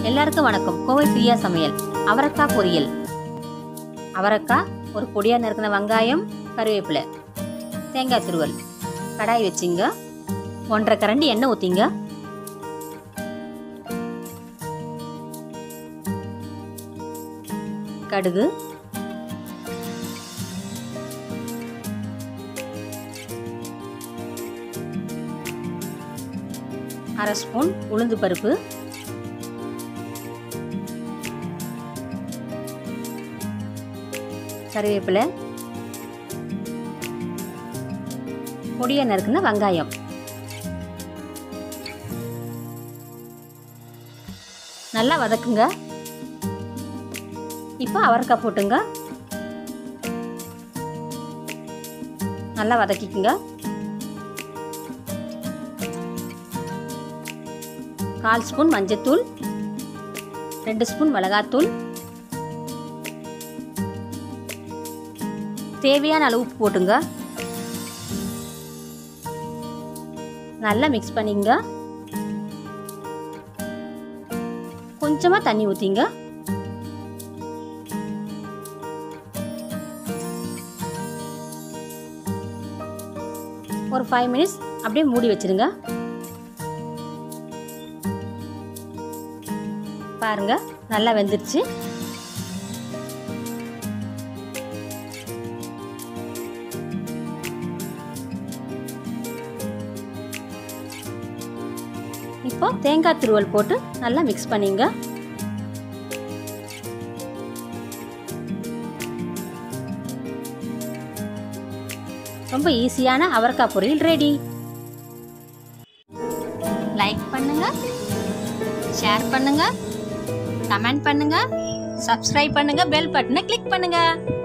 எல்லாருக்கும் வணக்கம் கோவை பிரியா சமையல் அவரக்காய் பொரியல் அவரக்காய் ஒரு பொடியாக நறுக்கின வெங்காயம் கருவேப்பிலை தேங்காய் துருவல் கடாய் வச்சிங்க ஒன்றரை கரண்டி எண்ணெய் ஊற்றிங்க கடுகு அரை ஸ்பூன் உளுந்து பருப்பு கருவேப்பிலை பொடியை நறுக்குன வெங்காயம் நல்லா வதக்குங்க இப்போ அவரைக்காய் போட்டுங்க நல்லா வதக்கிக்குங்க கால் ஸ்பூன் மஞ்சத்தூள் ரெண்டு ஸ்பூன் மிளகாத்தூள் தேவையான அளவு உப்பு போட்டுங்க நல்லா மிக்ஸ் பண்ணிங்க கொஞ்சமாக தண்ணி ஊற்றிங்க ஒரு ஃபைவ் மினிட்ஸ் அப்படியே மூடி வச்சிருங்க பாருங்க நல்லா வெந்துருச்சு இப்போ தேங்காய் துருவல் போட்டு நல்லா மிக்ஸ் பண்ணிங்க ரொம்ப ஈஸியான அவரைக்காய் பொரியல் ரெடி லைக் பண்ணுங்க ஷேர் பண்ணுங்க கமெண்ட் பண்ணுங்க சப்ஸ்கிரைப் பண்ணுங்க பெல் பட்டனை கிளிக் பண்ணுங்க